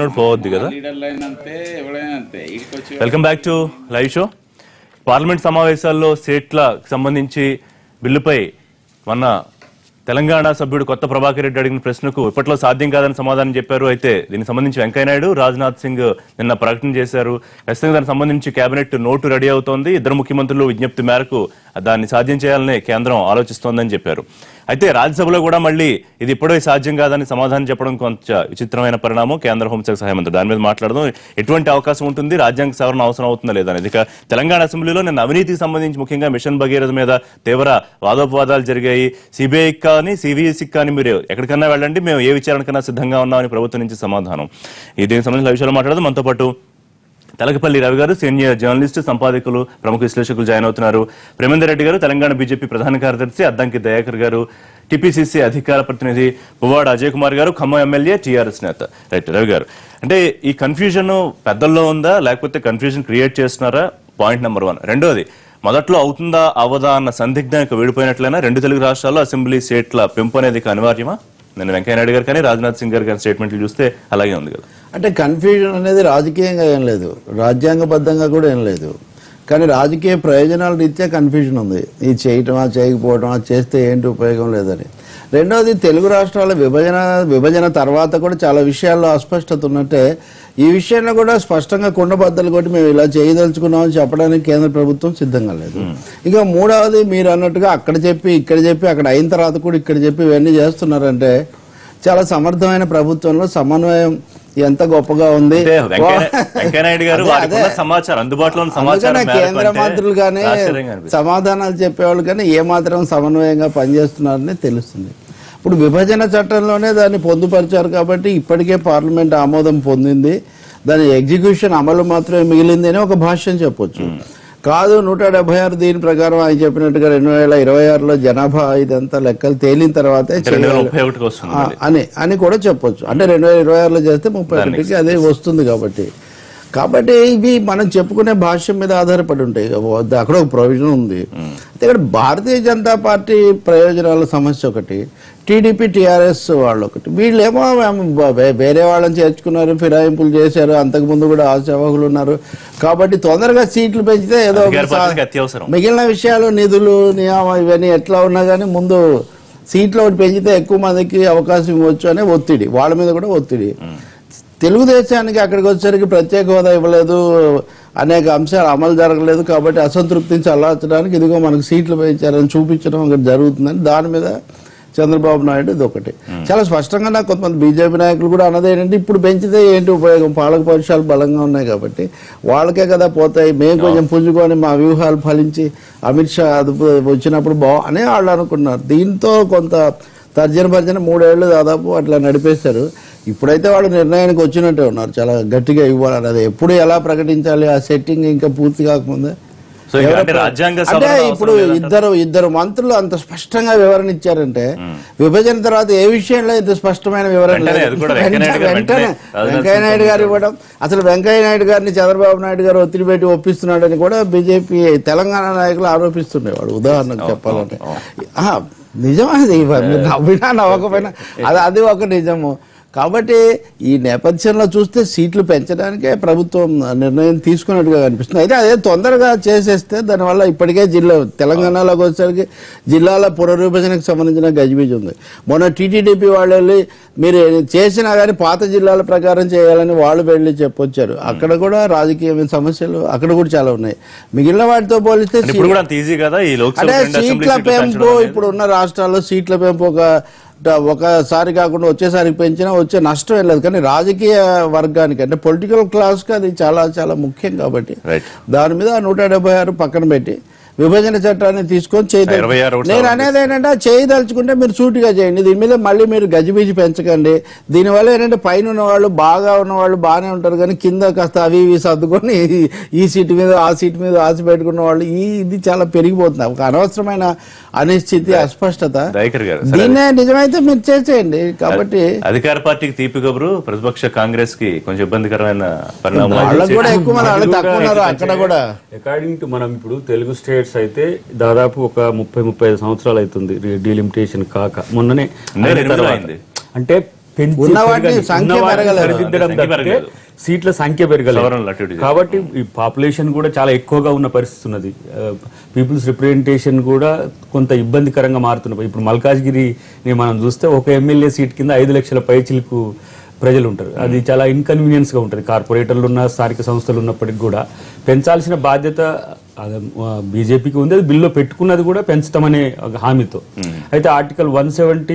పోవద్దు కదా లీడర్లు అయినా అంతే ఎవడైనా అంతే ఇక్కడికి వచ్చి welcome back to live show parliament సమావేశాల్లో సీట్లకు సంబంధించి బిల్లుపై మొన్న తెలంగాణ సభ్యుడు కొత్త ప్రభాకర్ రెడ్డి అడిగిన ప్రశ్నకు ఇప్పట్లో సాధ్యం కాదని సమాధానం చెప్పారు అయితే దీనికి సంబంధించి వెంకయ్యనాయుడు రాజ్నాథ్ సింగ్ నిన్న ప్రకటన చేశారు ఖచ్చితంగా దానికి సంబంధించి కేబినెట్ నోటు రెడీ అవుతోంది ఇద్దరు ముఖ్యమంత్రులు విజ్ఞప్తి మేరకు దాన్ని సాధ్యం చేయాలని కేంద్రం ఆలోచిస్తోందని చెప్పారు అయితే రాజ్యసభలో కూడా మళ్ళీ ఇది ఇప్పుడే సాధ్యం కాదని సమాధానం చెప్పడం కొంచెం విచిత్రమైన పరిణామం కేంద్ర హోంశాఖ సహాయ మంత్రి దాని మీద మాట్లాడదాం ఎటువంటి అవకాశం ఉంటుంది రాజ్యాంగ సవరణ అవసరం అవుతుందా లేదా అనేది ఇక తెలంగాణ అసెంబ్లీలో నిన్న అవినీతికి సంబంధించి ముఖ్యంగా మిషన్ భగీరథ మీద తీవ్ర వాదోపవాదాలు జరిగాయి సిబిఐకి కానీ సిబిఎస్సికి కానీ మీరు ఎక్కడికన్నా వెళ్ళండి మేము ఏ విచారణకన్నా సిద్ధంగా ఉన్నామని ప్రభుత్వం నుంచి సమాధానం ఈ దీనికి సంబంధించిన విషయాలు మాట్లాడదాం మనతో పాటు తెలకపల్లి రవి గారు సీనియర్ జర్నలిస్ట్ సంపాదకులు ప్రముఖ విశ్లేషకులు జాయిన్ అవుతున్నారు ప్రేమేందర్ రెడ్డి గారు తెలంగాణ బీజేపీ ప్రధాన కార్యదర్శి అద్దంకి దయాకర్ గారు టిపిసిసి అధికార ప్రతినిధి పువ్వాడ అజయ్ కుమార్ గారు ఖమ్మం ఎమ్మెల్యే టీఆర్ఎస్ నేత రైట్ రవి గారు అంటే ఈ కన్ఫ్యూజన్ పెద్దల్లో ఉందా లేకపోతే కన్ఫ్యూజన్ క్రియేట్ చేస్తున్నారా పాయింట్ నెంబర్ వన్ రెండోది మొదట్లో అవుతుందా అవదా అన్న సందిగ్ధం ఇక వీడిపోయినట్లయినా రెండు తెలుగు రాష్ట్రాల్లో అసెంబ్లీ సీట్ల పెంపు అనేది ఇక అనివార్యమా నేను వెంకయ్యనాయుడు గారు కానీ రాజ్నాథ్ సింగ్ గారు కానీ స్టేట్మెంట్లు చూస్తే అలాగే ఉంది కదా అంటే కన్ఫ్యూజన్ అనేది రాజకీయంగా ఏం లేదు రాజ్యాంగబద్ధంగా కూడా ఏం లేదు కానీ రాజకీయ ప్రయోజనాల రీత్యా కన్ఫ్యూజన్ ఉంది ఇది చేయటమా చేయకపోవటమా చేస్తే ఏంటి ఉపయోగం లేదని రెండవది తెలుగు రాష్ట్రాల విభజన విభజన తర్వాత కూడా చాలా విషయాల్లో అస్పష్టత ఉన్నట్టే ఈ విషయంలో కూడా స్పష్టంగా కుండబద్దలు కొట్టి మేము ఇలా చేయదలుచుకున్నామని చెప్పడానికి కేంద్ర ప్రభుత్వం సిద్ధంగా లేదు ఇక మూడవది మీరు అన్నట్టుగా అక్కడ చెప్పి ఇక్కడ చెప్పి అక్కడ అయిన తర్వాత కూడా ఇక్కడ చెప్పి ఇవన్నీ చేస్తున్నారంటే చాలా సమర్థమైన ప్రభుత్వంలో సమన్వయం ఎంత గొప్పగా ఉంది అంటే వెంకయ్య వెంకయ్యనాయుడు గారు అదే, వారికి ఉన్న అదే. సమాచారం అందుబాటులో ఉన్న సమాచారం అందుకనే మేరకు కేంద్ర అంటే మంత్రులు కానీ ఆశ్చర్యంగా అనిపిస్తుంది. సమాధానాలు చెప్పేవాళ్ళు కానీ ఏ మాత్రం సమన్వయంగా పనిచేస్తున్నారని తెలుస్తుంది ఇప్పుడు విభజన చట్టంలోనే దాన్ని పొందుపరిచారు కాబట్టి ఇప్పటికే పార్లమెంట్ ఆమోదం పొందింది దాని ఎగ్జిక్యూషన్ అమలు మాత్రమే మిగిలింది అని ఒక భాష్యం చెప్పొచ్చు కాదు నూట డెబ్బై ఆరు దీని ప్రకారం ఆయన చెప్పినట్టుగా రెండు వేల ఇరవై ఆరులో జనాభా ఇదంతా లెక్కలు తేలిన తర్వాతే అంటే రెండు వేల చేయాలి. ముప్పై ఒకటికి వస్తుంది ఆ, అని అని కూడా చెప్పొచ్చు అంటే రెండు వేల ఇరవై ఆరులో చేస్తే ముప్పై ఒకటికి అదే వస్తుంది కాబట్టి కాబట్టి ఇవి మనం చెప్పుకునే భాష్యం మీద ఆధారపడి ఉంటాయి ఇక అక్కడ ఒక ప్రొవిజన్ ఉంది అయితే ఇక్కడ భారతీయ జనతా పార్టీ ప్రయోజనాల సమస్య ఒకటి టీడీపీ టీఆర్ఎస్ వాళ్ళు ఒకటి వీళ్ళేమో మేము బ- వే- వేరే వాళ్ళని చేర్చుకున్నారు ఫిరాయింపులు చేశారు అంతకుముందు కూడా ఆశావహులు ఉన్నారు కాబట్టి తొందరగా సీట్లు పెంచితే ఏదో ఒక అధికార సా- పార్టీకి అత్యవసరం మిగిలిన విషయాలు నిధులు నియామం ఇవన్నీ ఎట్లా ఉన్నా కానీ ముందు సీట్లు ఒకటి పెంచితే ఎక్కువ మందికి అవకాశం ఇవ్వచ్చు అనే ఒత్తిడి వాళ్ళ మీద కూడా ఒత్తిడి తెలుగుదేశానికి అక్కడికి వచ్చేసరికి ప్రత్యేక హోదా ఇవ్వలేదు అనేక అంశాలు అమలు జరగలేదు కాబట్టి అసంతృప్తిని చల్లార్చడానికి ఇదిగో మనకు సీట్లు పెంచారని చూపించడం ఒకటి జరుగుతుందని దాని మీద చంద్రబాబు నాయుడు ఇది ఒకటి చాలా స్పష్టంగా నాకు కొంతమంది బీజేపీ నాయకులు కూడా అన్నది ఏంటంటే ఇప్పుడు పెంచితే ఏంటి ఉపయోగం పాలక పక్షాలు బలంగా ఉన్నాయి కాబట్టి వాళ్ళకే కదా పోతాయి మేము కొంచెం పుంజుకొని మా వ్యూహాలు ఫలించి అమిత్ షా అదుపు వచ్చినప్పుడు బా అని వాళ్ళు అనుకున్నారు దీంతో కొంత తర్జన భర్జన మూడేళ్లు దాదాపు అట్లా నడిపేశారు ఇప్పుడైతే వాళ్ళు నిర్ణయానికి వచ్చినట్టే ఉన్నారు చాలా గట్టిగా ఇవ్వాలని అది ఎప్పుడు ఎలా ప్రకటించాలి ఆ సెట్టింగ్ ఇంకా పూర్తి కాకముందే సో ఇంకా అంటే రాజ్యాంగ అంటే సవరణ అవసరం ఇప్పుడు లేదంటారా? ఇద్దరు ఇద్దరు మంత్రులు అంత స్పష్టంగా వివరణ ఇచ్చారంటే విభజన తర్వాత ఏ విషయంలో ఇంత స్పష్టమైన వివరణ వెంటనే లేదు. అది కూడా వెంకయ్యనాయుడు గారు వెంటనే వెంటనే రాజనాథ్ వెంకయ్య సింగ్ నాయుడు గారు ఇవ్వడం అసలు వెంకయ్య నాయుడు గారిని చంద్రబాబు నాయుడు గారు ఒత్తిడి పెట్టి ఒప్పిస్తున్నాడని కూడా బీజేపీ తెలంగాణ నాయకులు ఆరోపిస్తుండేవాడు ఉదాహరణకు చెప్పాలంటే ఆహా, నిజమే అది మీరు నవ్వినా నవ్వకపోయినా అది అది ఒక నిజము కాబట్టి ఈ నేపథ్యంలో చూస్తే సీట్లు పెంచడానికే ప్రభుత్వం నిర్ణయం తీసుకున్నట్టుగా కనిపిస్తుంది అయితే అదే తొందరగా చేసేస్తే దానివల్ల ఇప్పటికే జిల్లా తెలంగాణలోకి వచ్చేసరికి జిల్లాల పునర్విభజనకు సంబంధించిన గజిబిజి ఉంది మొన్న టీటీడీపీ వాళ్ళు వెళ్ళి మీరు చేసినా కానీ పాత జిల్లాల ప్రకారం చేయాలని వాళ్ళు వెళ్ళి చెప్పొచ్చారు అక్కడ కూడా రాజకీయ సమస్యలు అక్కడ కూడా చాలా ఉన్నాయి మిగిలిన వాటితో పోలిస్తే అంటే ఇప్పుడు కూడా అంత ఈజీ కదా ఈ లోక్సభ అంటే రెండు అసెంబ్లీ సీట్ల సీట్లు పెంపు పెంచడం అనేది? ఇప్పుడు ఉన్న రాష్ట్రాల్లో సీట్ల పెంపు ఒక ట- ఒకసారి కాకుండా వచ్చేసారికి పెంచినా వచ్చే నష్టం ఏం లేదు కానీ రాజకీయ వర్గానికి అంటే పొలిటికల్ క్లాస్కి అది చాలా చాలా ముఖ్యం కాబట్టి రైట్ దాని మీద నూట డెబ్బై ఆరు పక్కన పెట్టి విభజన చట్టాన్ని తీసుకొని చేయదలు ఇరవై ఆరు ఒకటి నేను అనేది ఏంటంటే ఆ చేయదలుచుకుంటే మీరు సూటిగా చేయండి దీని మీద మళ్ళీ మీరు గజిబిజి పెంచకండి దీనివల్ల ఏంటంటే పైన ఉన్న వాళ్ళు బాగా ఉన్న వాళ్ళు బాగానే ఉంటారు కానీ కింద కాస్త అవి ఇవి సర్దుకొని ఈ- ఈ సీటు మీద ఆ సీటు మీద ఆశ పెట్టుకున్న వాళ్ళు ఈ ఇది చాలా పెరిగిపోతుంది ఒక అనవసరమైన అనిశ్చితి అస్పష్టత దయాకర్ గారు సరే. దీన్నే నిజమైతే మీరు చేసేయండి కాబట్టి అధికార పార్టీకి తీపి కబురు ప్రతిపక్ష కాంగ్రెస్ కి కొంచెం ఇబ్బందికరమైన పరిణామం వాళ్ళకు కూడా ఎక్కువ మంది వాళ్ళు తక్కువ ఉన్నారు అక్కడ కూడా అకార్డింగ్ టు మనం ఇప్పుడు తెలుగు స్టేట్స్ అయితే దాదాపు ఒక ముప్పై ముప్పై ఐదు సంవత్సరాలు అవుతుంది డీలిమిటేషన్ కాక మొన్ననే నేను అయిన ఎనిమిదిలో తర్వాత. అయింది. అంటే పెంచి ఉన్న వాటిని పెరగాలి. సంఖ్య ఉన్న వాటిని పెరగలేదు. సరిదిద్దడం సంఖ్య తప్పితే పెరగలేదు. సీట్ల సంఖ్య పెరగలేదు సవరణలు అటు ఇటు కాబట్టి ఈ పాపులేషన్ కూడా చాలా ఎక్కువగా ఉన్న పరిస్థితి ఉన్నది పీపుల్స్ రిప్రజెంటేషన్ కూడా కొంత ఇబ్బందికరంగా మారుతున్నది ఇప్పుడు మల్కాజ్గిరిని మనం చూస్తే ఒక ఎమ్మెల్యే సీట్ కింద ఐదు లక్షల పైచిలకు ప్రజలు ఉంటారు అది చాలా ఇన్కన్వీనియన్స్ గా ఉంటుంది కార్పొరేటర్లు ఉన్న స్థానిక సంస్థలు ఉన్నప్పటికీ కూడా పెంచాల్సిన బాధ్యత బీజేపీకి ఉంది అది బిల్లో పెట్టుకున్నది కూడా పెంచుతామనే ఒక హామీతో అయితే ఆర్టికల్ వన్ సెవెంటీ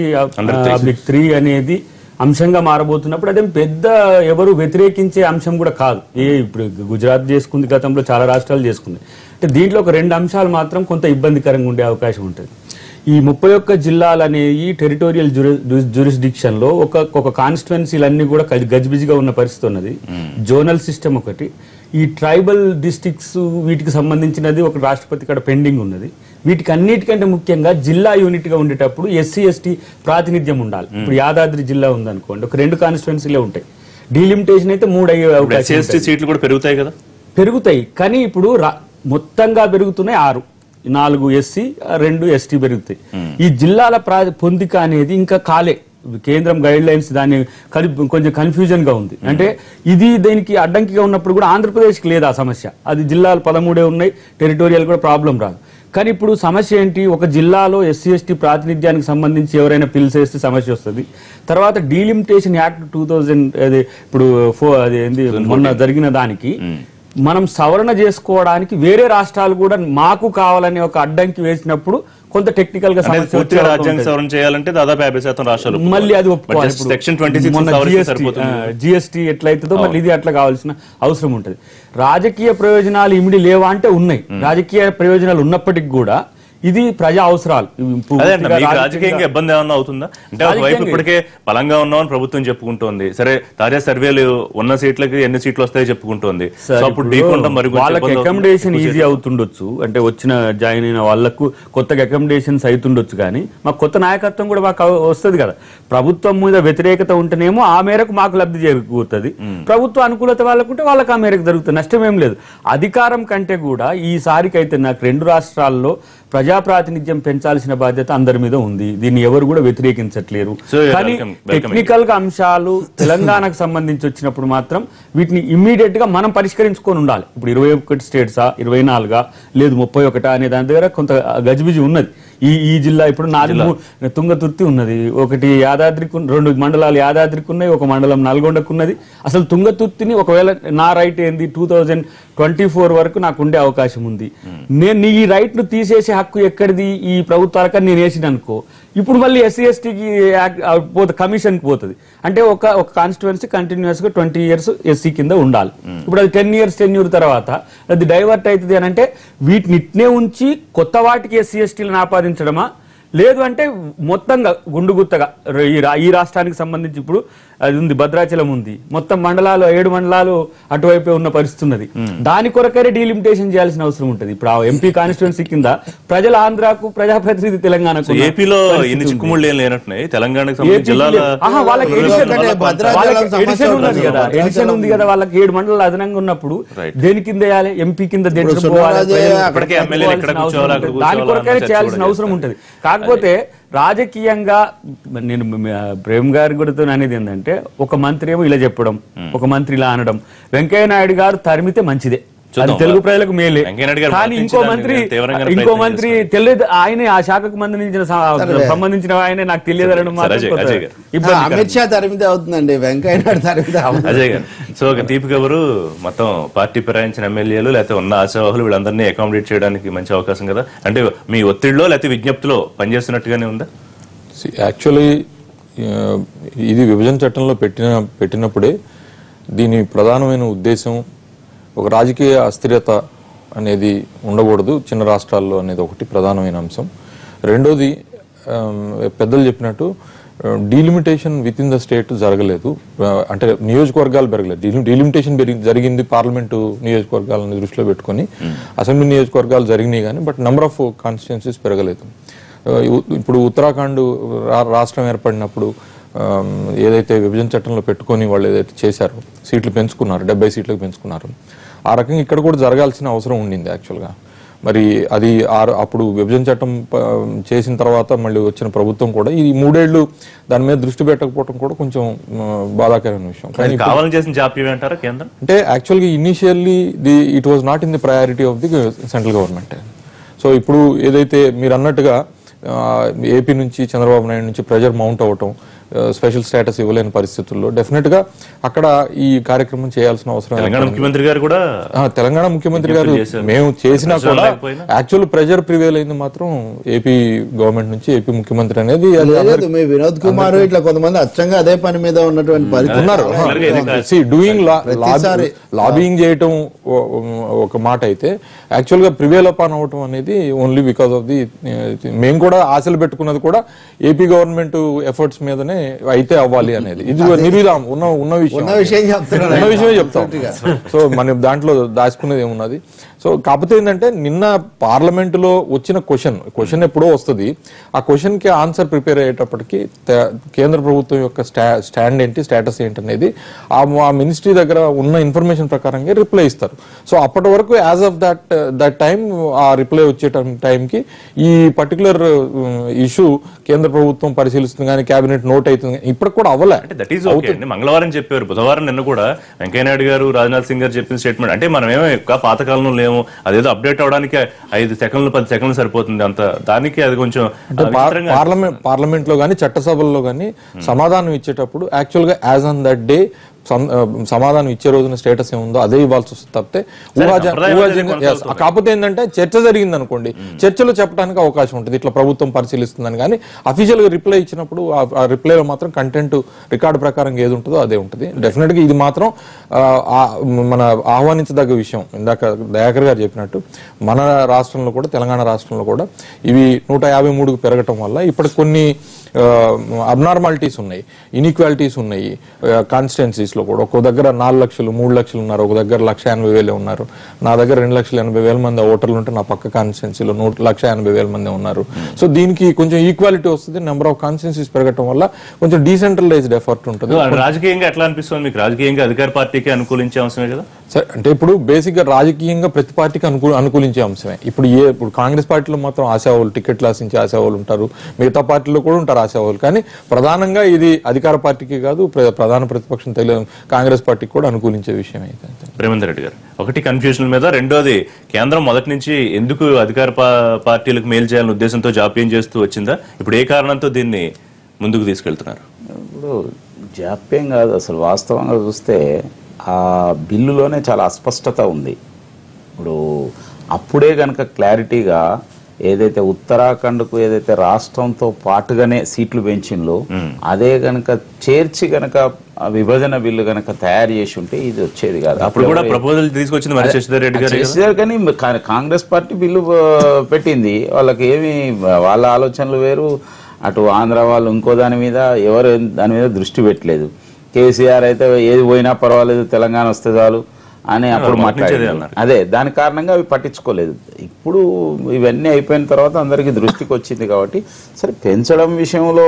త్రీ అనేది అంశంగా మారబోతున్నప్పుడు అదేం పెద్ద ఎవరు వ్యతిరేకించే అంశం కూడా కాదు ఏ ఇప్పుడు గుజరాత్ చేసుకుంది గతంలో చాలా రాష్ట్రాలు చేసుకుంది అంటే దీంట్లో ఒక రెండు అంశాలు మాత్రం కొంత ఇబ్బందికరంగా ఉండే అవకాశం ఉంటుంది ఈ ముప్పై ఒక్క జిల్లాలు అనేవి టెరిటోరియల్ జ్యూరిస్డిక్షన్ లో ఒక ఒక కాన్స్టిట్యున్సీలన్నీ కూడా గజ- గజిబిజిగా ఉన్న పరిస్థితి ఉన్నది జోనల్ సిస్టమ్ ఒకటి ఈ ట్రైబల్ డిస్ట్రిక్ట్స్ వీటికి సంబంధించినది ఒక రాష్ట్రపతి ఇక్కడ పెండింగ్ ఉన్నది వీటికి అన్నిటికంటే ముఖ్యంగా జిల్లా యూనిట్ గా ఉండేటప్పుడు ఎస్సీ ఎస్టీ ప్రాతినిధ్యం ఉండాలి ఇప్పుడు యాదాద్రి జిల్లా ఉందనుకోండి ఒక రెండు కాన్స్టిట్యున్సీలే ఉంటాయి డీలిమిటేషన్ అయితే మూడు అయ్యే ఇప్పుడు అవకాశం ఎస్సీ ఎస్టీ సీట్లు కూడా పెరుగుతాయి కదా పెరుగుతాయి కానీ ఇప్పుడు రా- మొత్తంగా పెరుగుతున్నాయి ఆరు నాలుగు ఎస్సీ రెండు ఎస్టీ పెరుగుతాయి ఈ జిల్లాల ప్రా పొందిక అనేది ఇంకా కాలే కేంద్రం గైడ్ లైన్స్ దాన్ని కలిపి కొంచెం కన్ఫ్యూజన్ గా ఉంది అంటే ఇది దీనికి అడ్డంకిగా ఉన్నప్పుడు కూడా ఆంధ్రప్రదేశ్కి లేదు ఆ సమస్య అది జిల్లాలు పదమూడే ఉన్నాయి టెరిటోరియల్ కూడా ప్రాబ్లం రాదు కానీ ఇప్పుడు సమస్య ఏంటి ఒక జిల్లాలో ఎస్సీ ఎస్టీ ప్రాతినిధ్యానికి సంబంధించి ఎవరైనా పిల్స్ వేస్తే సమస్య వస్తుంది తర్వాత డీలిమిటేషన్ యాక్ట్ టూ థౌజండ్ అది ఇప్పుడు ఫో అది ఏంది మొన్న జరిగిన దానికి మనం సవరణ చేసుకోవడానికి వేరే రాష్ట్రాలు కూడా మాకు కావాలని ఒక అడ్డంకి వేసినప్పుడు కొంత టెక్నికల్ గా అంటే సమస్య వచ్చే పూర్తిగా అవకాశం రాజ్యాంగ ఉంటుంది. సవరణ చేయాలంటే దాదాపు యాభై శాతం రాష్ట్రాలు మళ్ళీ అది ఒప్పుకోవాలి సెక్షన్ ట్వంటీ సిక్స్ మొన్న సవరిస్తే GST, సరిపోతుంది ఆ, జిఎస్టీ ఎట్లయితుందో మళ్ళీ ఇది అట్లా కావాల్సిన అవసరం ఉంటుంది రాజకీయ ప్రయోజనాలు ఇమిడి లేవా అంటే ఉన్నాయి రాజకీయ ప్రయోజనాలు ఉన్నప్పటికీ కూడా ఇది ప్రజా అవసరాలు ఇవి పూర్తిగా అదే అండి మీకు రాజకీయంగా- రాజకీయంగా ఇబ్బంది ఏమన్నా అవుతుందా అంటే ఒకవైపు రాజకీయంగా- ఇప్పటికే బలంగా ఉన్నామని ప్రభుత్వం చెప్పుకుంటోంది సరే తాజా సర్వేలు ఉన్న సీట్లకి ఎన్ని సీట్లు వస్తాయో చెప్పుకుంటోంది సో సార్, అప్పుడు ఇప్పుడు ఢీకొనడం మరి కొంచెం వాళ్ళకి ఇబ్బంది అవుతుంది. అకామిడేషన్ ఈజీ అవుతుండొచ్చు అంటే వచ్చిన జాయిన్ అయిన వాళ్ళకు కొత్తగా అకామిడేషన్స్ అవుతుండొచ్చు కానీ మాకు కొత్త నాయకత్వం కూడా మాకు అవ- వస్తుంది కదా ప్రభుత్వం మీద వ్యతిరేకత ఉంటేనేమో ఆ మేరకు మాకు లబ్ధి చేకూరుతుంది ప్రభుత్వ అనుకూలత వాళ్ళకుంటే వాళ్ళకి ఆ మేరకు జరుగుతుంది నష్టం ఏం లేదు అధికారం కంటే కూడా ఈసారికి అయితే నాకు రెండు రాష్ట్రాల్లో ప్రజాప్రాతినిధ్యం పెంచాల్సిన బాధ్యత అందరి మీద ఉంది దీన్ని ఎవరు కూడా వ్యతిరేకించట్లేరు So, you're కానీ welcome- welcoming. టెక్నికల్ గా అంశాలు తెలంగాణకు సంబంధించి వచ్చినప్పుడు మాత్రం వీటిని ఇమ్మీడియట్ గా మనం పరిష్కరించుకొని ఉండాలి ఇప్పుడు ఇరవై ఒకటి స్టేట్సా ఇరవై నాలుగా లేదు ముప్పై ఒకటా అనే దాని దగ్గర కొంత గజిబిజి ఉన్నది ఈ ఈ జిల్లా ఇప్పుడు నాది మూ- తుంగతుర్తి ఉన్నది ఒకటి యాదాద్రికి ఉన్న- రెండు మండలాలు యాదాద్రికి ఉన్నాయి ఒక మండలం నల్గొండకు ఉన్నది అసలు తుంగతుర్తిని ఒకవేళ నా రైట్ ఏంది టూ థౌజండ్ ట్వంటీ ఫోర్ వరకు నాకు ఉండే అవకాశం ఉంది నేను నీ ఈ రైట్ ను తీసేసే హక్కు ఎక్కడిది ఈ ప్రభుత్వాలకని నేను వేసిన అనుకో ఇప్పుడు మళ్ళీ ఎస్సీ ఎస్టీకి పోతే కమిషన్ పోతుంది అంటే ఒక ఒక కాన్స్టిట్యున్సీ కంటిన్యూస్ గా ట్వంటీ ఇయర్స్ ఎస్సీ కింద ఉండాలి ఇప్పుడు అది టెన్ ఇయర్స్ టెన్ ఇయర్ తర్వాత అది డైవర్ట్ అవుతుంది అని అంటే వీటిని ఇట్నే ఉంచి కొత్త వాటికి ఎస్సీ ఎస్టీలను ఆపాదించడమా లేదు అంటే మొత్తంగా గుండుగుత్తగా ర- ఈ రా- ఈ రాష్ట్రానికి సంబంధించి ఇప్పుడు అది ఉంది భద్రాచలం ఉంది మొత్తం మండలాలు ఏడు మండలాలు అటువైపే ఉన్న పరిస్థితి ఉన్నది దాని కొరకరే డీలిమిటేషన్ చేయాల్సిన అవసరం ఉంటుంది ఇప్పుడు ఆ ఎంపీ కాన్స్టిట్యున్సీ కింద ప్రజల ఆంధ్రాకు ప్రజాప్రతినిధి తెలంగాణకు సో ఉన్న ఏపీలో పరిస్థితి ఇన్ని ఉంది. చిక్కుముళ్ళు ఏం లేనట్టున్నాయి తెలంగాణకు సంబంధించి ఏపీకి జిల్లాల లేదు. ఆహా, వాళ్ళకి ఇప్పుడు ఎడిషన్ ఒకటే వాళ్ళకి భద్రాచలం సమస్య ఎడిషన్ ఉన్నది ఉంటుంది. కదా భద్రాచలం ఎడిషన్ ఉంది కదా వాళ్ళకి ఏడు మండలాలు అదనంగా ఉన్నప్పుడు Right. దేని కింద వేయాలి ఎంపీ కింద దేంట్లో ఇప్పుడు పోవాలి, సునరాజే ప్రజలు ఇప్పటికే పట్టుకోవాల్సిన ఎమ్మెల్యేలు ఎక్కడ అవసరం కూర్చోవాలా, అక్కడ ఉంటుంది. దాని కూర్చోవాలా కొరకైనా అన్న చర్చ చేయాల్సిన కూడా అవసరం చేస్తారు. ఉంటుంది కాకపోతే రాజకీయంగా నేను ఆ, ప్రేమ్ గారి గురితో అనేది ఏంటంటే ఒక మంత్రి ఏమో ఇలా చెప్పడం ఒక మంత్రి ఇలా అనడం వెంకయ్య నాయుడు గారు తరిమితే మంచిదే అది చూద్దాం. తెలుగు ప్రజలకు మేలే వెంకయ్య నాయుడు గారు కానీ ఇంకో ప్రయత్నించడానికి మంత్రి తీవ్రంగా ఇంకో ప్రయత్నం మంత్రి తెలియదు ఆయనే ఆ శాఖకు సంబంధించిన సంబంధించిన ఆయనే నాకు తెలియదనడం సరే, మాత్రం అజయ్, కొంత అజయ్ గారు. ఇబ్బందికరం. అమిత్ షా తరిమితే అవుతుందండి వెంకయ్య నాయుడు తరిమితే అవ్వదు. అజయ్ గారు సో ఒక దీపిక ఎవరు మొత్తం పార్టీ ఫిరాయించిన ఎమ్మెల్యేలు లేకపోతే ఉన్న ఆశావాహులు వీళ్ళందరినీ అకామిడేట్ చేయడానికి మంచి అవకాశం కదా అంటే మీ ఒత్తిడిలో లేకపోతే విజ్ఞప్తిలో పనిచేస్తున్నట్టుగానే ఉందా యాక్చువల్లీ ఇది విభజన చట్టంలో పెట్టిన పెట్టినప్పుడే దీని ప్రధానమైన ఉద్దేశం ఒక రాజకీయ అస్థిరత అనేది ఉండకూడదు చిన్న రాష్ట్రాల్లో అనేది ఒకటి ప్రధానమైన అంశం రెండోది ఆమ్, పెద్దలు చెప్పినట్టు delimitation within the state జరగలేదు ఆ, అంటే నియోజకవర్గాలు పెరగలేదు డీలి- డీలిమిటేషన్ పెరిగి- జరిగింది పార్లమెంటు నియోజకవర్గాలను దృష్టిలో పెట్టుకొని అసెంబ్లీ నియోజకవర్గాలు జరిగినాయి కానీ బట్ నెంబర్ ఆఫ్ కాన్స్టిట్యున్సీస్ పెరగలేదు ఆ, ఇ- ఇప్పుడు ఉత్తరాఖండ్ రా- రాష్ట్రం ఏర్పడినప్పుడు ఆమ్, ఏదైతే విభజన చట్టంలో పెట్టుకొని వాళ్ళు ఏదైతే చేశారో సీట్లు పెంచుకున్నారు డెబ్బై సీట్లకు పెంచుకున్నారు ఆ రకంగా ఇక్కడ కూడా జరగాల్సిన అవసరం ఉండింది యాక్చువల్గా మరి అది ఆ- అప్పుడు విభజన చట్టం ప- చేసిన తర్వాత మళ్ళీ వచ్చిన ప్రభుత్వం కూడా ఈ మూడేళ్లు దాని మీద దృష్టి పెట్టకపోవడం కూడా కొంచెం ఆ, బాధాకరమైన విషయం కానీ అది కావాలని చేసిన జాప్యం అంటారా కేంద్రం అంటే యాక్చువల్గా initially the it was not in the priority of the central government so ఇప్పుడు ఏదైతే మీరు అన్నట్టుగా ఏపీ నుంచి చంద్రబాబు నాయుడు నుంచి ప్రెజర్ మౌంట్ అవ్వటం స్పెషల్ స్టేటస్ ఇవ్వలేని పరిస్థితుల్లో డెఫినెట్ గా అక్కడ ఈ కార్యక్రమం చేయాల్సిన అవసరం తెలంగాణ ఏర్పడింది. ముఖ్యమంత్రి గారు కూడా ఆ, తెలంగాణ ముఖ్యమంత్రి గారు విజ్ఞప్తులు చేశారు. మేము చేసినా ప్రెజర్ కూడా లేకపోయినా? యాక్చువల్ ప్రెజర్ ప్రివేల్ అయింది మాత్రం ఏపీ గవర్నమెంట్ నుంచి ఏపీ ముఖ్యమంత్రి అనేది అది లేదు మీ వినోద్ కుమార్ ఇట్లా కొంతమంది అచ్చంగా అదే పని మీద ఉన్నటువంటి పరిస్థితి ఉన్నారు Regular గా ఇది సి డూయింగ్ ప్రతిసారి- లాబింగ్ చేయటం ఓ- ఒక మాట అయితే యాక్చువల్ గా ప్రివేల్ అపాన్ అవటం అనేది ఓన్లీ బికాస్ ఆఫ్ ది మేము కూడా ఆశలు పెట్టుకున్నది కూడా ఏపీ గవర్నమెంట్ ఎఫర్ట్స్ మీదనే అయితే అవ్వాలి అనేది ఇది నిరుదాం ఉన్న ఉన్న విషయం ఉన్న విషయం చెప్తున్నాను ఉన్న విషయమే చెప్తాం సో మన దాంట్లో దాచుకునేది ఏమున్నది సో కాకపోతే ఏంటంటే నిన్న పార్లమెంట్ లో వచ్చిన క్వశ్చన్ క్వశ్చన్ ఎప్పుడో వస్తుంది ఆ క్వశ్చన్ కి ఆన్సర్ ప్రిపేర్ అయ్యేటప్పటికి తే- కేంద్ర ప్రభుత్వం యొక్క స్టా- స్టాండ్ ఏంటి స్టేటస్ ఏంటి అనేది ఆ ఆ మినిస్ట్రీ దగ్గర ఉన్న ఇన్ఫర్మేషన్ ప్రకారంగా రిప్లై ఇస్తారు సో అప్పటి వరకు as of that that time ఆ రిప్లై వచ్చే టైంకి ఈ పర్టికులర్ ఇష్యూ కేంద్ర ప్రభుత్వం పరిశీలిస్తుంది కానీ కేబినెట్ నోట్ అవుతుంది ఇప్పటికి కూడా అవ్వలే అంటే దట్ ఈస్ ఓకే అండి మంగళవారం చెప్పారు బుధవారం నిన్న కూడా వెంకయ్యనాయుడు గారు రాజ్నాథ్ సింగ్ గారు చెప్పిన స్టేట్మెంట్ అంటే మనం ఏమో ఎక్కువ పాతకాలంలో లేము అదేదో అప్డేట్ అవడానికి ఐదు సెకండ్లు పది సెకండ్లు సరిపోతుంది అంత దానికి అది కొంచెం అంటే ఆ, విచిత్రంగా పార్లమెంట్ పార్లమెంట్ లో కానీ చట్టసభల్లో కానీ సమాధానం ఇచ్చేటప్పుడు యాక్చువల్ గా యాజ్ ఆన్ దట్ డే సమాధానం ఇచ్చే రోజున స్టేటస్ ఏముందో అదే ఇవ్వాల్సి వస్తుంది తప్పితే ఊహాజ- సంప్రదాయం ఊహాజంగా- అనేది yes. కాకపోతే ఏంటంటే చర్చ జరిగింది అనుకోండి చర్చలో చెప్పడానికి అవకాశం ఉంటుంది ఇట్లా ప్రభుత్వం పరిశీలిస్తుందని కానీ అఫీషియల్ గా రిప్లై ఇచ్చినప్పుడు ఆ- ఆ రిప్లైలో మాత్రం కంటెంట్ రికార్డు ప్రకారం ఏది ఉంటుందో అదే ఉంటుంది డెఫినెట్ గా ఇది మాత్రం ఆ, ఆ, మన ఆహ్వానించదగ్గ విషయం ఇందాక దయాకర్ గారు చెప్పినట్టు మన రాష్ట్రంలో కూడా తెలంగాణ రాష్ట్రంలో కూడా ఇవి నూట యాభై మూడుకు పెరగటం వల్ల ఇప్పటి కొన్ని అబ్నార్మాలిటీస్ ఉన్నాయి ఇన్ఈక్వాలిటీస్ ఉన్నాయి కాన్స్టిట్యున్సీస్ లో కూడా ఒక దగ్గర నాలుగు లక్షలు మూడు లక్షలు ఉన్నారు ఒక దగ్గర లక్ష ఎనభై వేలే ఉన్నారు నా దగ్గర రెండు లక్షల ఎనభై వేల మంది ఓటర్లు ఉంటే నా పక్క కాన్స్టిట్యున్సీలో నూట లక్ష ఎనభై వేల మంది ఉన్నారు సో దీనికి కొంచెం ఈక్వాలిటీ వస్తుంది నెంబర్ ఆఫ్ కాన్స్టిట్యున్సీస్ పెరగటం వల్ల కొంచెం డీసెంట్రలైజ్డ్ ఎఫర్ట్ ఉంటుంది రాజకీయంగా ఎట్లా అనిపిస్తుంది మీకు రాజకీయంగా అధికార పార్టీకి అనుకూలించే అంశమే కదా సరే అంటే ఇప్పుడు బేసిక్ గా రాజకీయంగా ప్రతి పార్టీకి అనుకూ అనుకూలించే అంశమే ఇప్పుడు ఏ ఇప్పుడు కాంగ్రెస్ పార్టీలో మాత్రం ఆశావాళ్ళు టికెట్లు ఆశించే ఆశావాళ్ళు ఉంటారు మిగతా పార్టీలో కూడా ఉంటారు ఆశావాళ్ళు కానీ ప్రధానంగా ఇది అధికార పార్టీకి కాదు ప్ర- ప్రధాన ప్రతిపక్షం తెలుగు కాంగ్రెస్ పార్టీకి కూడా అనుకూలించే విషయం అయితే ప్రేమేందర్ రెడ్డి గారు ఒకటి కన్ఫ్యూజన్ మీద రెండోది కేంద్రం మొదటి నుంచి ఎందుకు అధికార పా- పార్టీలకు మేలు చేయాలనే ఉద్దేశంతో జాప్యం చేస్తూ వచ్చిందా ఇప్పుడు ఏ కారణంతో దీన్ని ముందుకు తీసుకెళ్తున్నారు ఇప్పుడు జాప్యం కాదు అసలు వాస్తవంగా చూస్తే ఆ బిల్లులోనే చాలా అస్పష్టత ఉంది ఇప్పుడు అప్పుడే కనుక క్లారిటీగా ఏదైతే ఉత్తరాఖండ్కు ఏదైతే రాష్ట్రంతో పాటుగానే సీట్లు పెంచిందో అదే కనుక చేర్చి గనక ఆ విభజన బిల్లు గనక తయారు చేసి ఉంటే ఇది వచ్చేది కాదు అప్పుడు కూడా ఎవరు- ప్రపోజల్ తీసుకొచ్చింది మరి శశిధర్ రెడ్డి గారు చేశారు కానీ కా- కాంగ్రెస్ పార్టీ బిల్లు ఆ, పెట్టింది వాళ్ళకి ఏమి వాళ్ళ ఆలోచనలు వేరు అటు ఆంధ్ర వాళ్ళు ఇంకో దాని మీద ఎవరు దాని మీద దృష్టి పెట్టలేదు కేసీఆర్ అయితే ఏది పోయినా పర్వాలేదు తెలంగాణ వస్తే చాలు అని అప్పుడు మొదటి నుంచి అదే మాట్లాడారు అన్నారు. అదే దాని కారణంగా అవి పట్టించుకోలేదు ఇప్పుడు ఇవన్నీ అయిపోయిన తర్వాత అందరికీ దృష్టికి వచ్చింది కాబట్టి సరే పెంచడం విషయంలో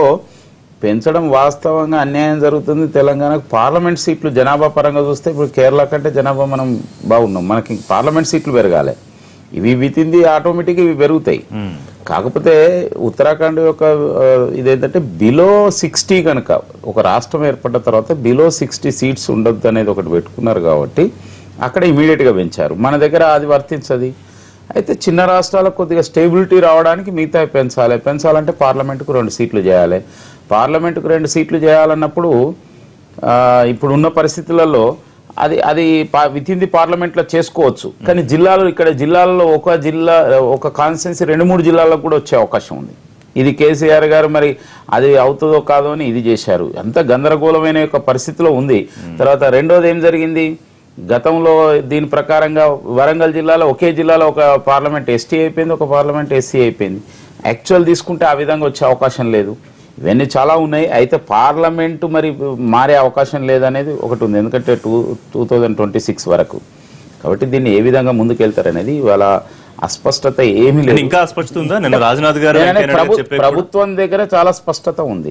పెంచడం వాస్తవంగా అన్యాయం జరుగుతుంది తెలంగాణకు పార్లమెంట్ సీట్లు జనాభా పరంగా చూస్తే ఇప్పుడు కేరళ కంటే జనాభా మనం బాగున్నాం మనకి పార్లమెంట్ సీట్లు పెరగాలి ఇవి వితింది ఆటోమేటిక్ ఇవి పెరుగుతాయి కాకపోతే ఉత్తరాఖండ్ యొక్క ఆ, ఇదేంటంటే బిలో సిక్స్టీ కనుక ఒక రాష్ట్రం ఏర్పడ్డ తర్వాత బిలో సిక్స్టీ సీట్స్ ఉండొద్దు అనేది ఒకటి పెట్టుకున్నారు కాబట్టి అక్కడ ఇమీడియట్గా పెంచారు మన దగ్గర అది వర్తించది అయితే చిన్న రాష్ట్రాలకు కొద్దిగా స్టేబిలిటీ రావడానికి మిగతా పెంచాలి పెంచాలంటే పార్లమెంటుకు రెండు సీట్లు చేయాలి పార్లమెంటుకు రెండు సీట్లు చేయాలన్నప్పుడు ఆ, ఇప్పుడు ఉన్న పరిస్థితులలో అది అది విత్ ఇన్ ది పార్లమెంట్లో చేసుకోవచ్చు కానీ జిల్లాలు ఇక్కడ జిల్లాలలో ఒక జిల్లా ఒక కాన్స్టిట్యున్సీ రెండు మూడు జిల్లాలకు కూడా వచ్చే అవకాశం ఉంది ఇది కేసీఆర్ గారు మరి అది అవుతుందో కాదో అని ఇది చేశారు అంత గందరగోళమైన యొక్క పరిస్థితిలో ఉంది తర్వాత రెండోది ఏం జరిగింది గతంలో దీని ప్రకారంగా వరంగల్ జిల్లాలో ఒకే జిల్లాలో ఒక పార్లమెంట్ ఎస్టీ అయిపోయింది ఒక పార్లమెంట్ ఎస్సీ అయిపోయింది యాక్చువల్ తీసుకుంటే ఆ విధంగా వచ్చే అవకాశం లేదు ఇవన్నీ చాలా ఉన్నాయి అయితే పార్లమెంటు మరి మారే అవకాశం లేదనేది ఒకటి ఉంది ఎందుకంటే two two thousand twenty six వరకు కాబట్టి దీన్ని ఏ విధంగా ముందుకెళ్తారనేది ఇవాళ అస్పష్టత ఏమీ కానీ లేదు ఇంకా అస్పష్టత ఉందా నిన్న రాజ్నాథ్ గారు నేననే వెంకయ్య నాయుడు ప్రభు- గారు చెప్పేది కూడా- ప్రభుత్వం దగ్గర చాలా స్పష్టత ఉంది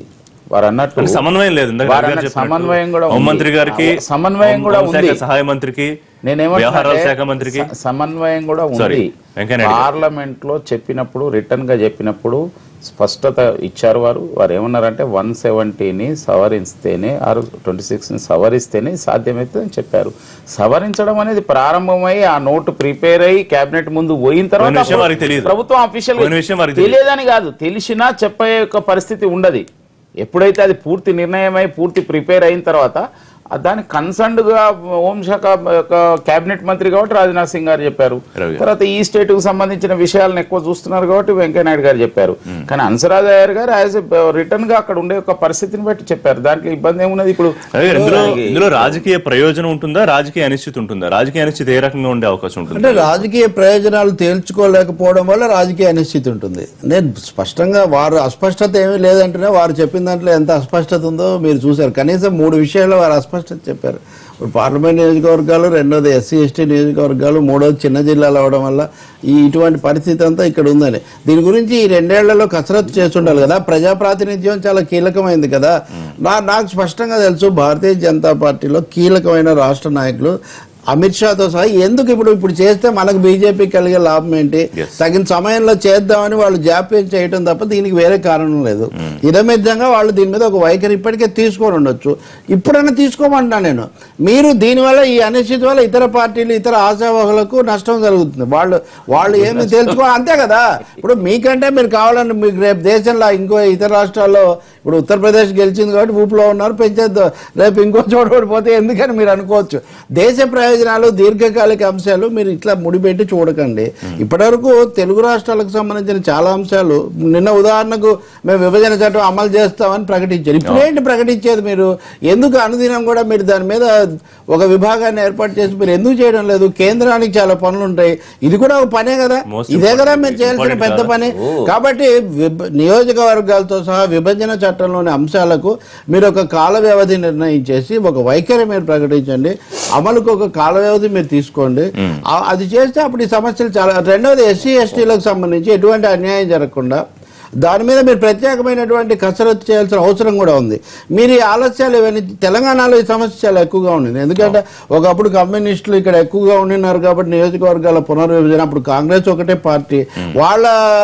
వారు అన్నట్టు కానీ సమన్వయం లేదు ఇందాక వారు రవి గారు అన్నట్టు చెప్పినట్టు సమన్వయం కూడా ఉంది. హోంమంత్రి గారికి ఆ, సమన్వయం కూడా హోంశాఖ ఉంది. సహాయ మంత్రికి నేనేమంటున్నా వ్యవహారాల అంటే శాఖ మంత్రికి స- సమన్వయం కూడా Sorry, ఉంది వెంకయ్య నాయుడు గారు. పార్లమెంట్ లో చెప్పినప్పుడు రిటర్న్ గా చెప్పినప్పుడు స్పష్టత ఇచ్చారు వారు వారు ఏమన్నారంటే వన్ సెవెంటీని సవరిస్తేనే ఆరు ట్వంటీ సిక్స్ ని సవరిస్తేనే సాధ్యమవుతుంది అని చెప్పారు సవరించడం అనేది ప్రారంభమై ఆ నోటు ప్రిపేర్ అయ్యి కేబినెట్ ముందు పోయిన తర్వాత పోయిన విషయం అప్పుడు వారికి తెలియదు. ప్రభుత్వం అఫీషియల్ పోయిన విషయం వారికి తెలియదు. తెలియదని కాదు తెలిసినా చెప్పే యొక్క పరిస్థితి ఉండదు ఎప్పుడైతే అది పూర్తి నిర్ణయమై పూర్తి ప్రిపేర్ అయిన తర్వాత ఆ దాని కన్సర్న్డ్ గా హోంశాఖ యొక్క కేబినెట్ మంత్రి కాబట్టి రాజ్నాథ్ సింగ్ గారు చెప్పారు రవి గారు. తర్వాత ఈ స్టేట్ కు సంబంధించిన విషయాలను ఎక్కువ చూస్తున్నారు కాబట్టి వెంకయ్య నాయుడు గారు చెప్పారు కానీ హంసరాజయ్యర్ గారు యాజ్ రిటర్న్ గా అక్కడ ఉండే ఒక పరిస్థితిని బట్టి చెప్పారు దాంట్లో ఇబ్బంది ఏమున్నది ఇప్పుడు రవి గారు, ఇందులో ఇందులో రాజకీయ ప్రయోజనం ఉంటుందా రాజకీయ అనిశ్చితి ఉంటుందా రాజకీయ అనిశ్చితి ఏ రకంగా ఉండే అవకాశం ఉంటుంది అంటే రాజకీయ ప్రయోజనాలు తేల్చుకోలేకపోవడం వల్ల రాజకీయ అనిశ్చితి ఉంటుంది నేను స్పష్టంగా వారు అస్పష్టత ఏమీ లేదంటేనే వారు చెప్పిన దాంట్లో ఎంత అస్పష్టత ఉందో మీరు చూశారు కనీసం మూడు విషయాల్లో వారు అస్పష్టత చెప్పారు ఇప్పుడు పార్లమెంట్ నియోజకవర్గాలు రెండోది ఎస్సీ ఎస్టీ నియోజకవర్గాలు మూడోది చిన్న జిల్లాలు అవడం వల్ల ఈ ఇటువంటి పరిస్థితి అంతా ఇక్కడ ఉందని దీని గురించి ఈ రెండేళ్లలో కసరత్తు చేస్తుండాలి కదా ప్రజా ప్రాతినిధ్యం చాలా కీలకమైంది కదా నా నాకు స్పష్టంగా తెలుసు భారతీయ జనతా పార్టీలో కీలకమైన రాష్ట్ర నాయకులు అమిత్ షాతో సహా ఎందుకు ఇప్పుడు ఇప్పుడు చేస్తే మనకు బీజేపీ కలిగే లాభం ఏంటి Yes. తగిన సమయంలో చేద్దామని వాళ్ళు జాప్యం చేయటం తప్ప దీనికి వేరే కారణం లేదు ఇదమిద్దంగా వాళ్ళు దీని మీద ఒక వైఖరి ఇప్పటికే తీసుకొని ఉండొచ్చు ఇప్పుడైనా తీసుకోమంటున్నా నేను మీరు దీనివల్ల ఈ అనిశ్చితి వల్ల ఇతర పార్టీలు ఇతర ఆశావహులకు నష్టం జరుగుతుంది వాళ్ళు వాళ్ళు ఏమి తెలుసుకో అంతే కదా ఇప్పుడు మీకంటే మీరు కావాలని మీకు రేపు దేశంలో ఇంకో ఇతర రాష్ట్రాల్లో ఇప్పుడు ఉత్తరప్రదేశ్ గెలిచింది కాబట్టి ఊపులో ఉన్నారు పెంచేద్దాం రేపు ఇంకో చోట ఓడిపోతే ఎందుకని మీరు అనుకోవచ్చు దేశ ప్రయోజనాలు దీర్ఘకాలిక అంశాలు మీరు ఇట్లా ముడిపెట్టి చూడకండి ఇప్పటివరకు తెలుగు రాష్ట్రాలకు సంబంధించిన చాలా అంశాలు నిన్న ఉదాహరణకు మేము విభజన చట్టం అమలు చేస్తామని ప్రకటించారు ఇప్పుడు ఏంటి ప్రకటించేది మీరు ఎందుకు అనుదినం కూడా మీరు దాని మీద ఒక విభాగాన్ని ఏర్పాటు చేసి మీరు ఎందుకు చేయడం లేదు కేంద్రానికి చాలా పనులు ఉంటాయి ఇది కూడా ఒక పనే కదా Most ఇదే కదా important, మీరు చేయాల్సిన important పెద్ద కాదా? పని కాబట్టి విభ- నియోజకవర్గాలతో సహా విభజన చట్టంలోని అంశాలకు మీరు ఒక కాల వ్యవధి నిర్ణయించేసి ఒక వైఖరి మీరు ప్రకటించండి అమలుకు ఒక కాల వ్యవధి మీరు తీసుకోండి ఆ- అది చేస్తే అప్పుడు ఈ సమస్యలు చాలా రెండవది ఎస్సీ ఎస్టీలకు సంబంధించి ఎటువంటి అన్యాయం జరగకుండా దాని మీద మీరు ప్రత్యేకమైనటువంటి కసరత్తు చేయాల్సిన అవసరం కూడా ఉంది మీరు ఈ ఆలస్యాలు ఇవన్నీ తెలంగాణలో ఈ సమస్య చాలా ఎక్కువగా ఉండింది ఎందుకంటే ఒకప్పుడు కమ్యూనిస్టులు ఇక్కడ ఎక్కువగా ఉండినారు కాబట్టి నియోజకవర్గాల పునర్విభజన అప్పుడు కాంగ్రెస్ ఒకటే పార్టీ వాళ్ళ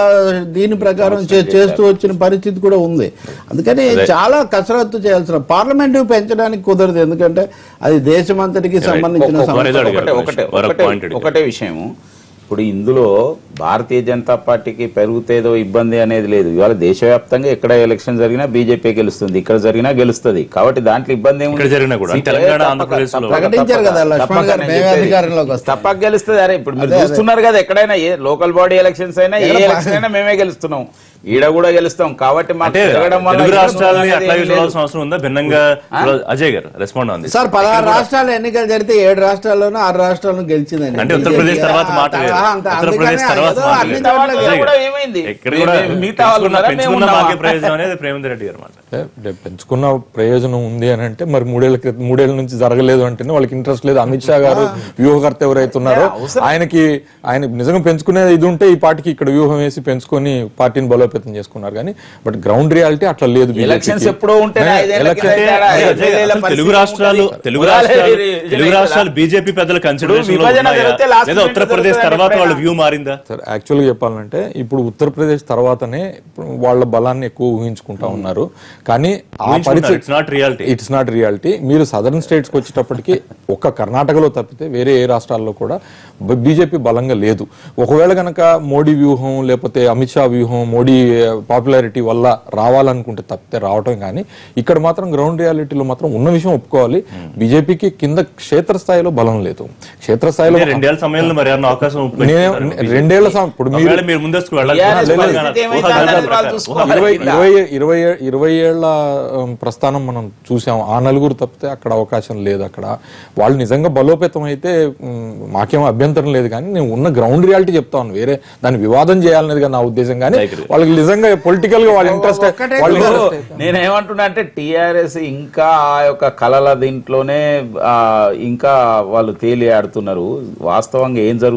దీని ప్రకారం చే- చేస్తూ వచ్చిన పరిస్థితి కూడా ఉంది అందుకని చాలా కసరత్తు చేయాల్సిన పార్లమెంటు పెంచడానికి కుదరదు ఎందుకంటే అది దేశమంతటికి సంబంధించిన ఒక్కొక్క సమస్య వారిది అడిగారు. ఒకటే ఒకటే మరొక ఒకటే point అడిగారు. ఒకటే విషయము ఇప్పుడు ఇందులో భారతీయ జనతా పార్టీకి పెరుగుతేదో ఇబ్బంది అనేది లేదు ఇవాళ దేశవ్యాప్తంగా ఎక్కడ ఎలక్షన్ జరిగినా బీజేపీ గెలుస్తుంది ఇక్కడ జరిగినా గెలుస్తుంది కాబట్టి దాంట్లో ఇబ్బంది ఏముంది? ఇక్కడ జరిగినా కూడా. సీట్ తెలంగాణ, తప్పక- ఆంధ్రప్రదేశ్లో. తప్పక- ప్రకటించారు కదా, తప్పక- లక్ష్మణ్ తప్పక గారు నేను మేమే చెప్పేది. అధికారంలోకి వస్తాం. తప్పక గెలుస్తుంది అరే ఇప్పుడు మీరు అదే, అదే. చూస్తున్నారు కదా ఎక్కడైనా ఏ లోకల్ బాడీ ఎలక్షన్స్ అయినా ఏ ఎక్కడ ఎలక్షన్ అయినా మేమే గెలుస్తున్నాం ఈడ కూడా గెలుస్తాం కాబట్టి మాకు అంటే తిరగడం వల్ల తెలుగు ఇబ్బంది రాష్ట్రాలని అనేది అట్లాగే ఏం లేదు. చూడాల్సిన అవసరం ఉందా భిన్నంగా అజయ్ గారు రెస్పాండ్ ఉంది సార్ పదహారు రాష్ట్రాలు ఎన్నికలు జరిగితే ఏడు రాష్ట్రాల్లోనూ ఆరు రాష్ట్రాలను గెలిచిందండి అంటే ఉత్తరప్రదేశ్ తర్వాత మాట వేరు. ఆ, అంత- ఉత్తరప్రదేశ్ అందుకనే తర్వాత ఏదో మాట అన్ని వేరు. చోట్ల మిగతా అజయ్ కూడా గారు. ఏమైంది? ఇక్కడ కూడా మీ- మిగతా వాళ్ళు పెంచుకున్న- ఉన్నారా? మేము పెంచుకున్న ఉన్నామా? మాకే ప్రయోజనం అనేది ప్రేమేందర్ రెడ్డి గారు మాట అంటే పెంచుకున్న ప్రయోజనం ఉంది అని అంటే మరి మూడేళ్ల క్రితం మూడేళ్ల నుంచి జరగలేదు అంటేనే వాళ్ళకి ఇంట్రెస్ట్ లేదు అమిత్ షా గారు వ్యూహకర్త ఎవరైతే ఉన్నారో ఆయనకి ఆయన నిజంగా పెంచుకునే ఇది ఉంటే ఈ పార్టీకి ఇక్కడ వ్యూహం వేసి పెంచుకొని పార్టీని బలోపేతం చేసుకున్నారు కానీ బట్ గ్రౌండ్ రియాలిటీ అట్లా లేదు BJP కి. ఎలక్షన్స్ ఎప్పుడో ఉంటేనే నే- ఐదేళ్ల ఎలక్షన్- కింద తేడా, అదే, అదే, ఐదేళ్ల అసలు పరిస్థితి తెలుగు రాష్ట్రాలు ఉంటుంది. తెలుగు ఉగాది రాష్ట్రాలు రి- రి- తెలుగు రి- రాష్ట్రాలు బీజేపీ పెద్దల కన్సిడరేషన్ లో విభజన ఉన్నాయా? జరిగితే last లేదా minute ఉత్తరప్రదేశ్ జరుగుతుంది తర్వాత వాళ్ళ ఎప్పుడైనా. వ్యూ మారిందా సార్ యాక్చువల్గా చెప్పాలంటే ఇప్పుడు ఉత్తరప్రదేశ్ తర్వాతనే ఇప్పుడు వాళ్ళ బలాన్ని ఎక్కువ ఊహించుకుంటా ఉన్నారు కానీ ఆ పరిస్థితి it's not reality it's not reality మీరు సదర్న్ స్టేట్స్ కి వచ్చేటప్పటికి ఒక్క కర్ణాటకలో తప్పితే వేరే ఏ రాష్ట్రాల్లో కూడా బీజేపీ బలంగా లేదు ఒకవేళ గనక మోడీ వ్యూహం లేకపోతే అమిత్ షా వ్యూహం మోడీ పాపులారిటీ వల్ల రావాలనుకుంటే తప్పితే రావటం కానీ ఇక్కడ మాత్రం గ్రౌండ్ రియాలిటీలో మాత్రం ఉన్న విషయం ఒప్పుకోవాలి బీజేపీకి కింద క్షేత్రస్థాయిలో బలం లేదు క్షేత్రస్థాయిలో రెండేళ్ల సమయంలో మరి ఏమన్నా అవకాశం నేను ఉపయోగిస్తారా? రెండేళ్ల సం- ఇప్పుడు మీరు ఒకవేళ మీరు ముందస్తుకు వెళ్ళాలి TRS ఊహాగానాలు- పరిస్థితి ఏమైంది ఊహాగానాల అన్నది వాళ్ళు ప్రకారం. చూసుకోవాలి. ఇరవై కింద. ఇరవై ఇరవై ఏ- ఇరవై ఏళ్ల ఉమ్, ప్రస్థానం మనం చూసాం ఆ నలుగురు తప్పితే అక్కడ అవకాశం లేదు అక్కడ వాళ్ళు నిజంగా బలోపేతం అయితే ఉమ్, మాకేం అభ్యంతరం లేదు కానీ నేను ఉన్న గ్రౌండ్ రియాలిటీ చెప్తాను వేరే దాన్ని వివాదం చేయాలనేది నా ఉద్దేశం కానీ I agree. వాళ్ళకి నిజంగా పొలిటికల్ గా వాళ్ళ ఇంట్రెస్ట్ ఒక్కటే వాళ్ళ ఇప్పుడు interest- నేను ఏమంటున్నా అంటే టిఆర్ఎస్ ఇంకా ఆ యొక్క కళల దీంట్లోనే ఆ, ఇంకా వాళ్ళు తేలి ఆడుతున్నారు వాస్తవంగా ఏం జరుగుతుంది వాళ్ళు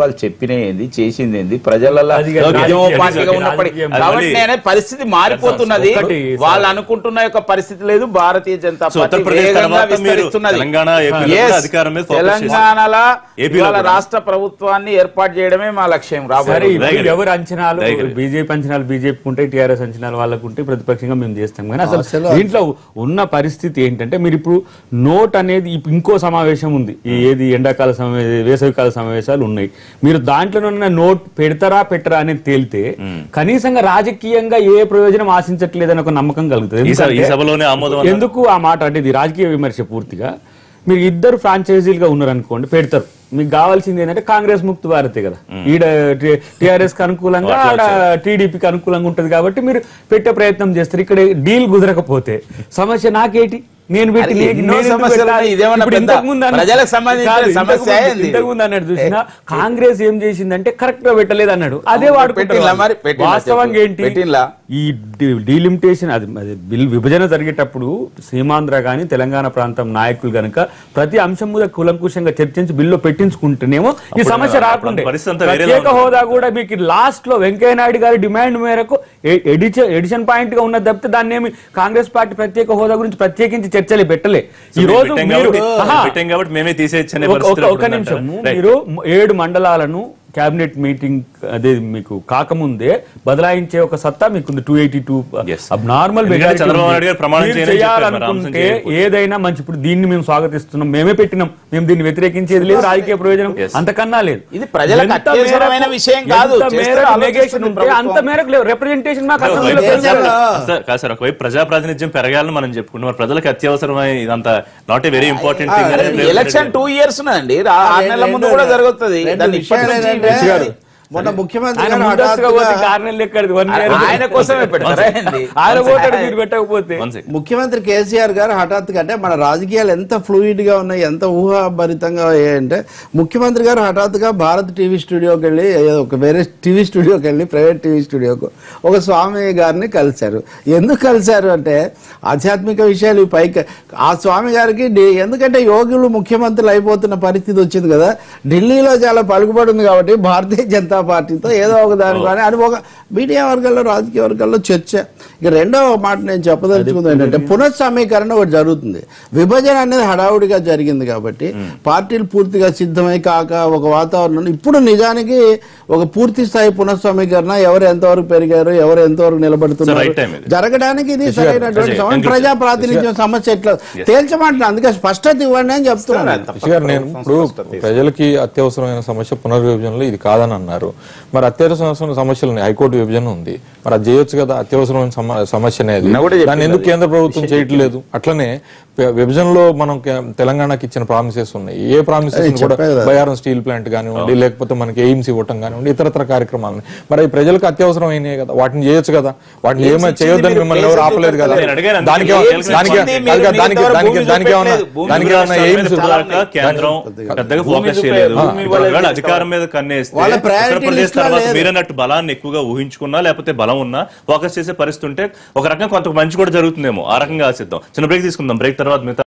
ప్రభుత్వాలు చెప్పినవి ఏంది చేసింది ఏంది ప్రజలలో అది కాదు, ఉద్యమ రాజకీయం, పార్టీగా రాజకీయం, ఉన్నప్పటికీ రాజకీయం. కాబట్టి అది నేనే పరిస్థితి మారిపోతున్నది ఒకటి, వాళ్ళు అనుకుంటున్న యొక్క పరిస్థితి లేదు భారతీయ జనతా సో పార్టీ ఉత్తరప్రదేశ్ వేగంగా తర్వాత మీరు విస్తరిస్తున్నది తెలంగాణ, ఏపీలో Yes, కూడా అధికారం మీద focus చేశారు. తెలంగాణలో ఏపీలో ఇవాళ కూడా. రాష్ట్ర ప్రభుత్వాన్ని ఏర్పాటు చేయడమే మా లక్ష్యం సరే రాబోయే ఇప్పుడు దయగరి. ఎవరు అంచనాలు దయగరి. బీజేపీ అంచనాలు బీజేపీ ఉంటాయి టీఆర్ఎస్ అంచనాలు వాళ్ళకు ఉంటాయి ప్రతిపక్షంగా మేము చేస్తాం కానీ అసలు అసలు- దీంట్లో ఉన్న పరిస్థితి ఏంటంటే మీరు ఇప్పుడు నోట్ అనేది ఇప్పు- ఇంకో సమావేశం ఉంది ఈ ఏది ఎండాకాల సమావేశ వేసవికాల సమావేశాలు ఉన్నాయి మీరు దాంట్లో ఉన్న నోట్ పెడతారా పెట్టరా అనేది తేలితే కనీసంగా రాజకీయంగా ఏ ప్రయోజనం ఆశించట్లేదని ఒక నమ్మకం కలుగుతుంది ఈ స- ఈ ఎందుకంటే- సభలోనే ఆమోదం అన్నారు. ఎందుకు ఆ మాట అంటే ఇది రాజకీయ విమర్శ పూర్తిగా మీరు ఇద్దరు ఫ్రాంచైజీలుగా ఉన్నారనుకోండి పెడతారు మీకు కావాల్సింది ఏంటంటే కాంగ్రెస్ ముక్తి భారతే కదా ఈడ టిఆర్ఎస్ కి అనుకూలంగా ఆడ టీడీపీకి అనుకూలంగా ఉంటది కాబట్టి మీరు పెట్టే ప్రయత్నం చేస్తారు ఇక్కడ డీల్ కుదరకపోతే సమస్య నాకేటి నేను పెట్టి అది నీ- ఎన్నో నేను ఎందుకు సమస్యలు పెట్టాలి? ఉన్నాయి. ఇదేమన్నా ఇప్పుడు పెద్ద ఇంతకు ముందు అన్న- ప్రజలకు సంబంధించిన కాదు, ఇంతకు సమస్య ముందు- ఏంది? ఇంతకు ముందు అన్నాడు చూసినా కాంగ్రెస్ ఏం చేసిందంటే కరెక్ట్ గా పెట్టలేదు అన్నాడు అదే పెట్టిండ్లా వాడుకుంటారు మరి? పెట్టిండ్లా వాస్తవంగా చెప్పు. ఏంటి పెట్టిండ్లా? ఈ డీలిమిటేషన్ అది అది బిల్ విభజన జరిగేటప్పుడు సీమాంధ్ర గాని తెలంగాణ ప్రాంతం నాయకులు గనుక ప్రతి అంశం మీద కులంకుశంగా చర్చించి బిల్లు పెట్టించుకుంటేనేమో ఈ అప్పుడు సమస్య అప్పుడు రాకుండే పరిస్థితి అంతా వేరేలా ప్రత్యేక ఉంటుంది. హోదా కూడా మీకు లాస్ట్ లో వెంకయ్య నాయుడు గారి డిమాండ్ మేరకు ఎ- ఎడిషన్ ఎడిషన్ పాయింట్ గా ఉన్నది తప్పితే దాన్ని ఏమి కాంగ్రెస్ పార్టీ ప్రత్యేక హోదా గురించి ప్రత్యేకించి చర్చలే పెట్టలే సో ఈ మీరు రోజు పెట్టాం మీరు కాబట్టి- ఆహా, పెట్టాం కాబట్టి మేమే తీసేయచ్చనే ఒక- పరిస్థితి ఒక- ఒక నిమిషం మీరు ఏడు మండలాలను కేబినెట్ మీటింగ్ అదే మీకు కాకముందే బదలాయించే ఒక సత్తా మీకు two eighty two Yes. Normal ఎందుకంటే చంద్రబాబు నాయుడు గారు ప్రమాణం చేయనని చెప్పారు మరి, అంశం చేయాలనుకుంటే చేయకపోతే. ఏదైనా మంచి ఇప్పుడు దీన్ని మేము స్వాగతిస్తున్నాం మేమే పెట్టినాం మేము దీన్ని వ్యతిరేకించేది లేదు రాజకీయ ప్రయోజనం Yes. అంతకన్నా లేదు ఇది ప్రజలకు ఎంత అత్యవసరమైన మేరకు- విషయం కాదు. ఎంత చేస్తే మేరకు ఆలోచిస్తుంది negation ఉంటే ప్రభుత్వం. అంత మేరకు లేవు రిప్రజెంటేషన్ మాకు అసెంబ్లీలో ఒకవైపు పెంచాలి. ప్రజా- సార్, కాదు సార్ ఒకవైపు ప్రజా ప్రాతినిధ్యం పెరగాలని మనం చెప్పుకుంటున్నాం మరి ప్రజలకు అత్యవసరమైన ఇదంతా not a very important thing election two years ఉన్నదండి రా- ఆరు నెలల ముందు కూడా జరుగుతుంది రెండు దాన్ని ఇప్పటి విషయాలు నుంచి ఏంటంటే, మొన్న ముఖ్యమంత్రి ఆయన గారు ముందస్తుగా పోతే హఠాత్తుగా- ఆరు నెలలు ఎక్కడిది వన్ ఇయర్ ఆయన కోసమే పెడతారా ఏంది? ఆయన పోతాడు మీరు పెట్టకపోతే One second. ముఖ్యమంత్రి కేసీఆర్ గారు హఠాత్తుగా అంటే మన రాజకీయాలు ఎంత ఫ్లూయిడ్ గా ఉన్నాయి ఎంత ఊహాభరితంగా అంటే ముఖ్యమంత్రి గారు హఠాత్తుగా భారత్ టీవీ స్టూడియోకి వెళ్ళి ఏదో ఒక వేరే టీవీ స్టూడియోకి వెళ్ళి ప్రైవేట్ టీవీ స్టూడియోకు ఒక స్వామి గారిని కలిశారు ఎందుకు కలిశారు అంటే ఆధ్యాత్మిక విషయాలు ఈ పైకి ఆ స్వామి గారికి డి- ఎందుకంటే యోగులు ముఖ్యమంత్రులు అయిపోతున్న పరిస్థితి వచ్చింది కదా ఢిల్లీలో చాలా పలుకుబడి ఉంది కాబట్టి భారతీయ జనతా పార్టీతో ఏదో ఒక దాని కానీ అది ఒక మీడియా వర్గాల్లో రాజకీయ వర్గాల్లో చర్చ ఇక రెండో మాట నేను చెప్పదలుచుకుంది ఏంటంటే పునఃసమీకరణ ఒకటి జరుగుతుంది విభజన అనేది హడావుడిగా జరిగింది కాబట్టి పార్టీలు పూర్తిగా సిద్ధమై కాక ఒక వాతావరణం ఇప్పుడు నిజానికి ఒక పూర్తి స్థాయి పునఃసమీకరణ ఎవరు ఎంతవరకు పెరిగారు ఎవరు ఎంతవరకు So, right time నిలబడుతున్నారు ఇది. జరగడానికి ఇది సరైనటువంటి Ajay, సమయం conclude. ప్రజా ప్రాతినిధ్యం సమస్య ఎట్లా తేల్చమంటున్నా అందుకే స్పష్టత ఇవ్వండి అని చెప్తున్నాను రిషి గారు నేను ఇప్పుడు ప్రజలకి అత్యవసరమైన సమస్య పునర్విభజనలో ఇది కాదని అన్నారు మరి అత్యవసరమైన సమస్యలు ఉన్నాయి హైకోర్టు విభజన ఉంది మరి అది చేయొచ్చు కదా అత్యవసరమైన సమ- సమస్య అనేది నిన్న కూడా చెప్పింది దాన్ని ఎందుకు కేంద్ర ప్రభుత్వం చేయట్లేదు అట్లనే ప- విభజనలో మనం కే- తెలంగాణకి ఇచ్చిన ప్రామిసెస్ ఉన్నాయి ఏ ప్రామిసెస్ అదే కూడా చెప్పాను కదా. బయారం స్టీల్ ప్లాంట్ కానివ్వండి లేకపోతే మనకి ఎయిమ్స్ ఇవ్వటం కానివ్వండి ఇతరత్ర కార్యక్రమాలు మరి అవి ప్రజలకు అత్యవసరమైనవి కదా వాటిని చేయొచ్చు కదా వాటిని Aims ఏమైనా ఇచ్చింది చేయొద్దని మీరు మిమ్మల్ని ఎవరు places ఆపలేదు కదా నేను అడిగాను అందుకే. దానికి Aims ఏమన్నా- దానికి ఇచ్చింది దానికి మీరు దానికి ఇంతవరకు దానికి భూమి దానికి ఏమన్నా చూపెట్టలేదు. భూమి దానికి ఏమన్నా రాష్ట్రాల ఎయిమ్స్ మీద ఇప్పటిదాకా కేంద్రం పెద్దగా భూమి ఫోకస్ చూపే- చేయలేదు భూమి ఇప్పుడు ఇవ్వలేదు. ఒకవేళ అధికారం మీద కన్నేస్తే వాళ్ళ priority ఉత్తరప్రదేశ్ list లో తర్వాత లేదు. మీరన్నట్టు బలాన్ని ఎక్కువగా ఊహించుకున్నా లేకపోతే బలం ఉన్నా ఫోకస్ చేసే పరిస్థితి ఉంటే ఒక రకంగా కొంత మంచి కూడా జరుగుతుందేమో ఆ రకంగా ఆశిద్దాం చిన్న బ్రేక్ తీసుకుందాం బ్రేక్ తర్వాత మిగతా